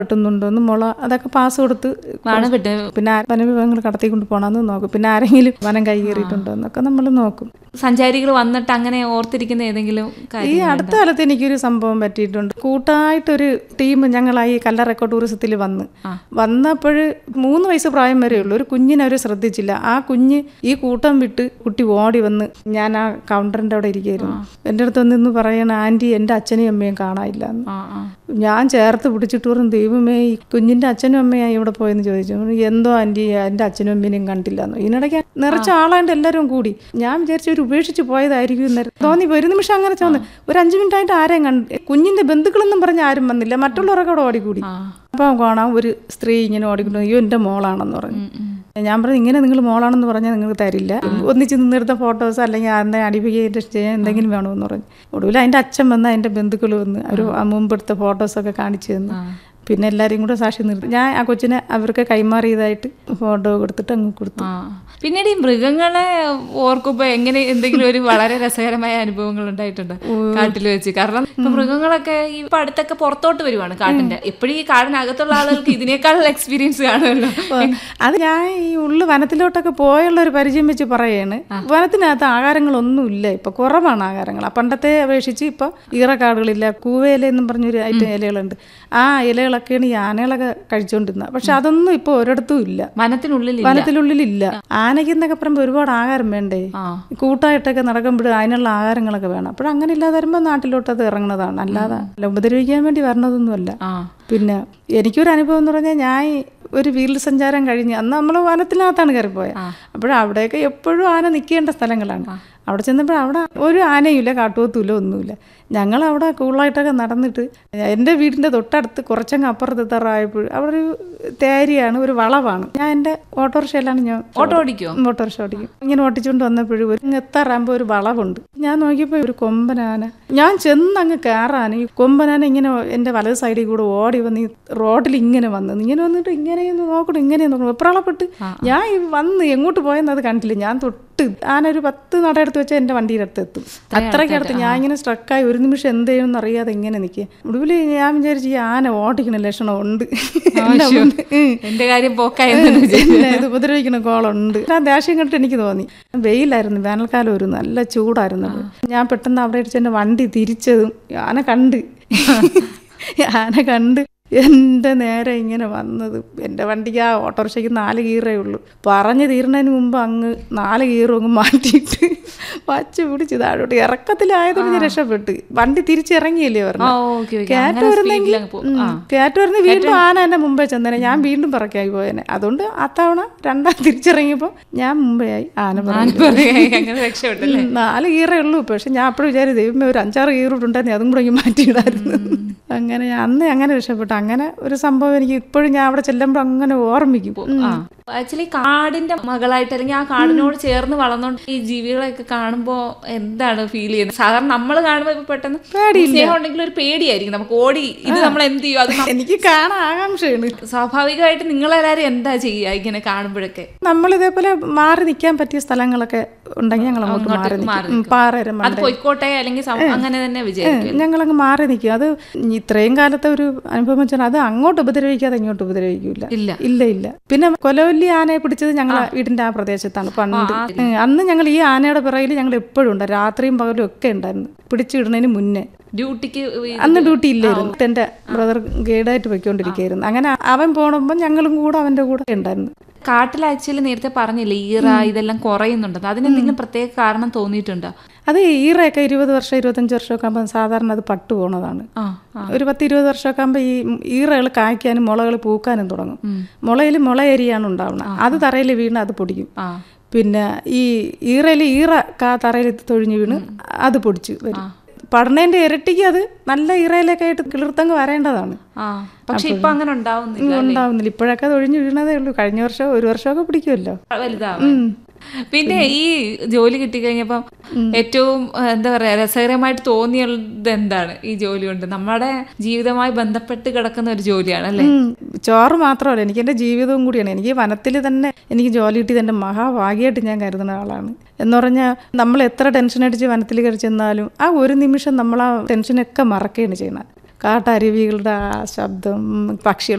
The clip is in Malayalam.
കിട്ടുന്നുണ്ടോ എന്ന് മുള അതൊക്കെ പാസ് കൊടുത്ത് ആണ് വിട്ട് പിന്നെ വനവിഭവങ്ങൾ കടത്തിക്കൊണ്ട് പോകണമെന്ന് നോക്കും പിന്നെ ആരെങ്കിലും വനം കൈകേറിയിട്ടുണ്ടോ എന്നൊക്കെ നമ്മൾ നോക്കും സഞ്ചാരികൾ വന്നിട്ട് അങ്ങനെ ഓർത്തിരിക്കുന്ന ഏതെങ്കിലും ഈ കാര്യം അടുത്ത കാലത്ത് എനിക്കൊരു സംഭവം പറ്റിയിട്ടുണ്ട് കൂട്ടായിട്ടൊരു ടീം ഞങ്ങളായി കല്ലറക്കോ ടൂറിസത്തിൽ വന്ന് വന്നപ്പോൾ മൂന്ന് വയസ്സ് പ്രായം വരെ ഉള്ളൂ ഒരു കുഞ്ഞിനെ അവർ ശ്രദ്ധിച്ചില്ല ആ കുഞ്ഞ് ഈ കൂട്ടം വിട്ട് കുട്ടി ഓടി വന്ന് ഞാൻ ആ കൗണ്ടറിൻ്റെ അവിടെ ഇരിക്കുകയായിരുന്നു എൻ്റെ അടുത്ത് വന്ന് ഇന്ന് പറയണ ആൻറ്റി എൻ്റെ അച്ഛനെയും അമ്മയും കാണാനില്ല എന്ന് ആ ആ ഞാൻ ചേർത്ത് പിടിച്ചിട്ട് പറഞ്ഞു ദൈവമേ ഈ കുഞ്ഞിൻ്റെ അച്ഛനും അമ്മയായി ഇവിടെ പോയെന്ന് ചോദിച്ചു പറഞ്ഞു, എന്തോ ആൻറ്റി എൻ്റെ അച്ഛനും അമ്മേനെയും കണ്ടില്ല എന്ന് ഇതിനിടയ്ക്ക് നിറച്ച ആളാണ്ട് എല്ലാവരും കൂടി ഞാൻ വിചാരിച്ചു ഒരു ഉപേക്ഷിച്ച് പോയതായിരിക്കും എന്നേരം തോന്നി ഒരു നിമിഷം അങ്ങനെ തോന്നി ഒരു അഞ്ച് മിനിറ്റ് ആയിട്ട് ആരെയും കണ്ട് കുഞ്ഞിൻ്റെ ബന്ധുക്കളെന്നും പറഞ്ഞ് ആരും വന്നില്ല മറ്റുള്ളവരൊക്കെ അവിടെ ഓടിക്കൂടി അപ്പം കാണാം ഒരു സ്ത്രീ ഇങ്ങനെ ഓടിക്കൊണ്ട് അയ്യോ എൻ്റെ മോളാണെന്ന് പറഞ്ഞു ഞാൻ പറഞ്ഞു ഇങ്ങനെ നിങ്ങൾ മോളാണെന്ന് പറഞ്ഞാൽ നിങ്ങൾക്ക് തരില്ല ഒന്നിച്ച് നിന്നെടുത്ത ഫോട്ടോസ് അല്ലെങ്കിൽ അതിനെ അടിപ്പിക്കുക ചെയ്യാൻ എന്തെങ്കിലും വേണമെന്ന് പറഞ്ഞു ഒടുവിൽ അതിൻ്റെ അച്ഛൻ വന്ന് അതിൻ്റെ ബന്ധുക്കൾ വന്ന് അവർ മുമ്പെടുത്ത ഫോട്ടോസൊക്കെ കാണിച്ചു തന്നു പിന്നെ എല്ലാവരെയും കൂടെ സാക്ഷി നിർത്തി ഞാൻ ആ കൊച്ചിനെ അവർക്ക് കൈമാറിയതായിട്ട് ഫോട്ടോ കൊടുത്തിട്ട് അങ്ങ് കൊടുത്തു ആ പിന്നീട് ഈ മൃഗങ്ങളെ ഓർക്കുമ്പോ എങ്ങനെ എന്തെങ്കിലും ഒരു വളരെ രസകരമായ അനുഭവങ്ങൾ ഉണ്ടായിട്ടുണ്ട് കാട്ടിൽ വെച്ച് കാരണം ഇപ്പൊ മൃഗങ്ങളൊക്കെ ഈ ഇപ്പൊ അടുത്തൊക്കെ പുറത്തോട്ട് വരുവാണ് കാട്ടിന്റെ എപ്പോഴും ഈ കാടിനകത്തുള്ള ആളുകൾക്ക് ഇതിനേക്കാളുള്ള എക്സ്പീരിയൻസ് കാണുമല്ലോ അത് ഞാൻ ഈ ഉള്ളു വനത്തിലോട്ടൊക്കെ പോയുള്ള ഒരു പരിചയം വെച്ച് പറയാണ് വനത്തിനകത്ത് ആഹാരങ്ങളൊന്നും ഇല്ല ഇപ്പൊ കുറവാണ് ആഹാരങ്ങൾ ആ പണ്ടത്തെ അപേക്ഷിച്ച് ഇപ്പൊ ഈറക്കാടുകളില്ല കൂവേല എന്നും പറഞ്ഞൊരു ഐറ്റം ഇലകളുണ്ട് ആ ഇലകളൊക്കെയാണ് ഈ ആനകളൊക്കെ കഴിച്ചുകൊണ്ടിരുന്നത് പക്ഷെ അതൊന്നും ഇപ്പൊ ഒരിടത്തും ഇല്ല വനത്തിനുള്ളിൽ വനത്തിനുള്ളിലില്ല ആനയ്ക്ക് എന്നൊക്കെ പറയുമ്പോൾ ഒരുപാട് ആഹാരം വേണ്ടേ ആ കൂട്ടായിട്ടൊക്കെ നടക്കുമ്പോഴും അതിനുള്ള ആഹാരങ്ങളൊക്കെ വേണം അപ്പോൾ അങ്ങനെ ഇല്ലാതെ വരുമ്പോൾ നാട്ടിലോട്ട് അത് ഇറങ്ങുന്നതാണ് അല്ലാതെ അല്ല ഉപദ്രവിക്കാൻ വേണ്ടി വരണതൊന്നുമല്ല ആ പിന്നെ എനിക്കൊരു അനുഭവം എന്ന് പറഞ്ഞാൽ ഞാൻ ഒരു വീൽ സഞ്ചാരം കഴിഞ്ഞ് അന്ന് നമ്മൾ വനത്തിനകത്താണ് കയറിപ്പോയത് അപ്പോൾ അവിടെയൊക്കെ എപ്പോഴും ആന നിൽക്കേണ്ട സ്ഥലങ്ങളാണ് അവിടെ ചെന്നപ്പോൾ അവിടെ ഒരു ആനയുമില്ല കാട്ടുപോത്തുമില്ല ഒന്നുമില്ല ഞങ്ങൾ അവിടെ കൂളായിട്ടൊക്കെ നടന്നിട്ട് എൻ്റെ വീടിൻ്റെ തൊട്ടടുത്ത് കുറച്ചങ്ങ് അപ്പുറത്ത് എത്താറായപ്പോൾ അവിടെ ഒരു തേരിയാണ് ഒരു വളവാണ് ഞാൻ എൻ്റെ ഓട്ടോറിക്ഷയിലാണ് ഞാൻ ഓട്ടോ ഓടിക്കുവോ ഓട്ടോറിക്ഷ ഓടിക്കും ഇങ്ങനെ ഓട്ടിച്ചുകൊണ്ട് വന്നപ്പോഴും ഒരു ഇങ്ങ് എത്താറാകുമ്പോൾ ഒരു വളവുണ്ട് ഞാൻ നോക്കിയപ്പോൾ ഒരു കൊമ്പനാന ഞാൻ ചെന്ന് അങ്ങ് കയറാൻ ഈ കൊമ്പനാന ഇങ്ങനെ എൻ്റെ വലത് സൈഡിൽ കൂടെ ഓടി വന്ന് ഈ റോഡിൽ ഇങ്ങനെ വന്ന് ഇങ്ങനെ വന്നിട്ട് ഇങ്ങനെയൊന്ന് നോക്കണം ഇങ്ങനെ നോക്കണം വെപ്രാളപ്പെട്ട് ഞാൻ ഈ വന്ന് എങ്ങോട്ട് പോയെന്ന് അത് കണ്ടില്ല ഞാൻ തൊട്ട് ആന ഒരു പത്ത് നടയെടുത്ത് വെച്ചാൽ എൻ്റെ വണ്ടിയുടെ അടുത്ത് എത്തും അത്രയ്ക്ക് അടുത്ത് ഞാൻ ഇങ്ങനെ സ്ട്രക്കായി ഒരു നിമിഷം എന്ത് ചെയ്യുമെന്ന് അറിയാതെ ഇങ്ങനെ നിൽക്കുക ഒടുവിൽ ഞാൻ വിചാരിച്ചു ഈ ആന ഓടിക്കണ ലക്ഷണം ഉണ്ട് എൻ്റെ മുന്നിൽ. ഉം. എന്റെ കാര്യം പോക്കായെന്ന് എന്നെ ഇത് ഉപദ്രവിക്കുന്ന കോളുണ്ട് ആ ദേഷ്യം കണ്ടിട്ട് എനിക്ക് തോന്നി വെയിലായിരുന്നു വേനൽക്കാലം ഒരു നല്ല ചൂടായിരുന്നു ഞാൻ പെട്ടെന്ന് അവിടെ ഇടിച്ച് എൻ്റെ വണ്ടി തിരിച്ചതും ആന കണ്ട് ആന കണ്ട് എൻ്റെ നേരെ ഇങ്ങനെ വന്നത് എൻ്റെ വണ്ടിക്ക് ആ ഓട്ടോറിക്ഷയ്ക്ക് നാല് ഗീറേ ഉള്ളൂ പറഞ്ഞു തീർന്നതിന് മുമ്പ് അങ്ങ് നാല് ഗീറും അങ്ങ് മാറ്റിയിട്ട് വച്ച് പിടിച്ച് താഴോട്ട് ഇറക്കത്തിലായതുകൊണ്ട് ഞാൻ രക്ഷപ്പെട്ട് വണ്ടി തിരിച്ചിറങ്ങിയില്ലേ ആ പറഞ്ഞു ഓക്കെ ഓക്കെ കാറ്റ് അങ്ങനെ വരുന്നെങ്കിൽ സ്പീഡിലങ്ങ് പോകും ആ കാറ്റ് വരുന്ന വീണ്ടും ആന എന്നെ മുമ്പേ ചെന്നേനെ ഞാൻ വീണ്ടും പറക്കായി പോയേനെ അതുകൊണ്ട് അത്തവണ രണ്ടാം തിരിച്ചിറങ്ങിയപ്പോൾ ഞാൻ മുമ്പേ ആയി ആന പറഞ്ഞു പറയാ, അങ്ങനെ രക്ഷപ്പെട്ടല്ലേ നാല് ഗീറേ ഉള്ളൂ പക്ഷെ ഞാൻ അപ്പോഴും വിചാരിച്ചു ദൈവമേ ഒരു അഞ്ചാറ് ഗീറിട്ടുണ്ടായിരുന്നു അതും കൂടെ ഇങ്ങ് മാറ്റിയിടായിരുന്നു അങ്ങനെ അന്ന് അങ്ങനെ രക്ഷപ്പെട്ടു അങ്ങനെ ഒരു സംഭവം എനിക്ക് ഇപ്പോഴും ഞാൻ അവിടെ ചെല്ലുമ്പോൾ അങ്ങനെ ഓർമ്മിക്കും ആ ആക്ച്വലി കാടിന്റെ മകളായിട്ട് അല്ലെങ്കിൽ ആ കാടിനോട് ചേർന്ന് വളർന്നോണ്ട് ഈ ജീവികളെയൊക്കെ കാണുമ്പോ എന്താണ് ഫീൽ ചെയ്യുന്നത് സാധാരണ നമ്മൾ കാണുമ്പോ ഇപ്പൊ പെട്ടെന്ന് സ്നേഹം ഉണ്ടെങ്കിൽ ഒരു പേടിയായിരിക്കും നമുക്ക് ഓടി ഇത് നമ്മൾ എന്ത് ചെയ്യും അത് ന- എനിക്ക് കാണാൻ ആകാംക്ഷയാണ് സ്വാഭാവികമായിട്ട് നിങ്ങളെല്ലാരും എന്താ ചെയ്യുക ഇങ്ങനെ കാണുമ്പോഴൊക്കെ നമ്മൾ ഇതേപോലെ മാറി നിൽക്കാൻ പറ്റിയ സ്ഥലങ്ങളൊക്കെ ഉണ്ടെങ്കിൽ ഞങ്ങൾ അങ്ങോട്ട് മാറി നിൽക്കും ഉം, പാറയുടെ അത് പൊയ്ക്കോട്ടെ അല്ലെങ്കിൽ സം- അങ്ങനെ തന്നെ വിചാരിക്കും ഞങ്ങളങ്ങ് മാറി നിൽക്കും അത് ഇത്രയും കാലത്തെ ഒരു അനുഭവം വെച്ചാൽ അത് അങ്ങോട്ട് ഉപദ്രവിക്കാതെ ഇങ്ങോട്ട് ഉപദ്രവിക്കൂല ഇല്ല ഇല്ല ഇല്ല പിന്നെ കൊലവല്ലി ആനയെ പിടിച്ചത് ഞങ്ങളെ വീടിന്റെ ആ പ്രദേശത്താണ് പണ്ട് ഉം, അന്ന് ഞങ്ങൾ ഈ ആനയുടെ പിറകിൽ ഞങ്ങൾ എപ്പോഴും ഉണ്ട് രാത്രിയും പകലും ഒക്കെ ഉണ്ടായിരുന്നു പിടിച്ചിടുന്നതിന് മുന്നേ ഡ്യൂട്ടിക്ക് ഈ- അന്ന് ഡ്യൂട്ടി ഇല്ലായിരുന്നു എന്റെ ബ്രദർ ഗൈഡായിട്ട് പോയിക്കൊണ്ടിരിക്കുകയായിരുന്നു അങ്ങനെ അവൻ പോണപ്പോൾ ഞങ്ങളും കൂടെ അവന്റെ കൂടെ ഉണ്ടായിരുന്നു കാട്ടിൽ ആക്ച്വലി നേരത്തെ പറഞ്ഞില്ലേ ഈറ ഇതെല്ലാം കുറയുന്നുണ്ടെന്ന് അതിനെന്തെങ്കിലും പ്രത്യേക കാരണം തോന്നിയിട്ടുണ്ടോ അത് ഈറയൊക്കെ ഇരുപത് വർഷം ഇരുപത്തഞ്ച് വർഷമൊക്കെ ആകുമ്പോൾ സാധാരണ അത് പട്ടു പോണതാണ് ആ ആ ഒരു പത്ത് ഇരുപത് വർഷമൊക്കെ ആകുമ്പോൾ ഈ ഈറകൾ കായ്ക്കാനും മുളകൾ പൂക്കാനും തുടങ്ങും മുളയിൽ മുളയരിയാണ് ഉണ്ടാവുന്നത് അത് തറയിൽ വീണ് അത് പൊടിക്കും ആ പിന്നെ ഈ ഈറയിൽ ഈറ കാ തറയിൽ തൊഴിഞ്ഞ് വീണ് അത് പൊടിച്ച് വരും പഠനേൻ്റെ ഇരട്ടിക്ക് അത് നല്ല ഈറയിലൊക്കെ ആയിട്ട് കിളിർത്തങ്ങ് വരേണ്ടതാണ് ആ പക്ഷെ ഇപ്പൊ അങ്ങനെ ഉണ്ടാവുന്നില്ല ഉണ്ടാവുന്നില്ല ഇപ്പോഴൊക്കെ അത് ഒഴിഞ്ഞു വീണതേ ഉള്ളൂ കഴിഞ്ഞ വർഷം ഒരു വർഷമൊക്കെ പിടിക്കുമല്ലോ വലുതാവും പിന്നെ ഈ ജോലി കിട്ടിക്കഴിഞ്ഞപ്പം ഏറ്റവും ആ, എന്താ പറയാ രസകരമായിട്ട് തോന്നിയത് എന്താണ് ഈ ജോലി കൊണ്ട് നമ്മുടെ ജീവിതവുമായി ബന്ധപ്പെട്ട് കിടക്കുന്ന ഒരു ജോലിയാണ് അല്ലേ ഉം. ചോറ് മാത്രമല്ല എനിക്ക് എൻ്റെ ജീവിതവും കൂടിയാണ് എനിക്ക് വനത്തിൽ തന്നെ എനിക്ക് ജോലി കിട്ടിയത് എൻ്റെ മഹാഭാഗ്യമായിട്ട് ഞാൻ കരുതുന്ന ആളാണ് എന്ന് പറഞ്ഞാൽ നമ്മൾ എത്ര ടെൻഷൻ അടിച്ച് വനത്തിൽ കയറി ചെന്നാലും ആ ഒരു നിമിഷം നമ്മൾ ആ ടെൻഷനൊക്കെ മറക്കുകയാണ് ചെയ്യുന്നത് കാട്ടരുവികളുടെ ആ ശബ്ദം പക്ഷികൾ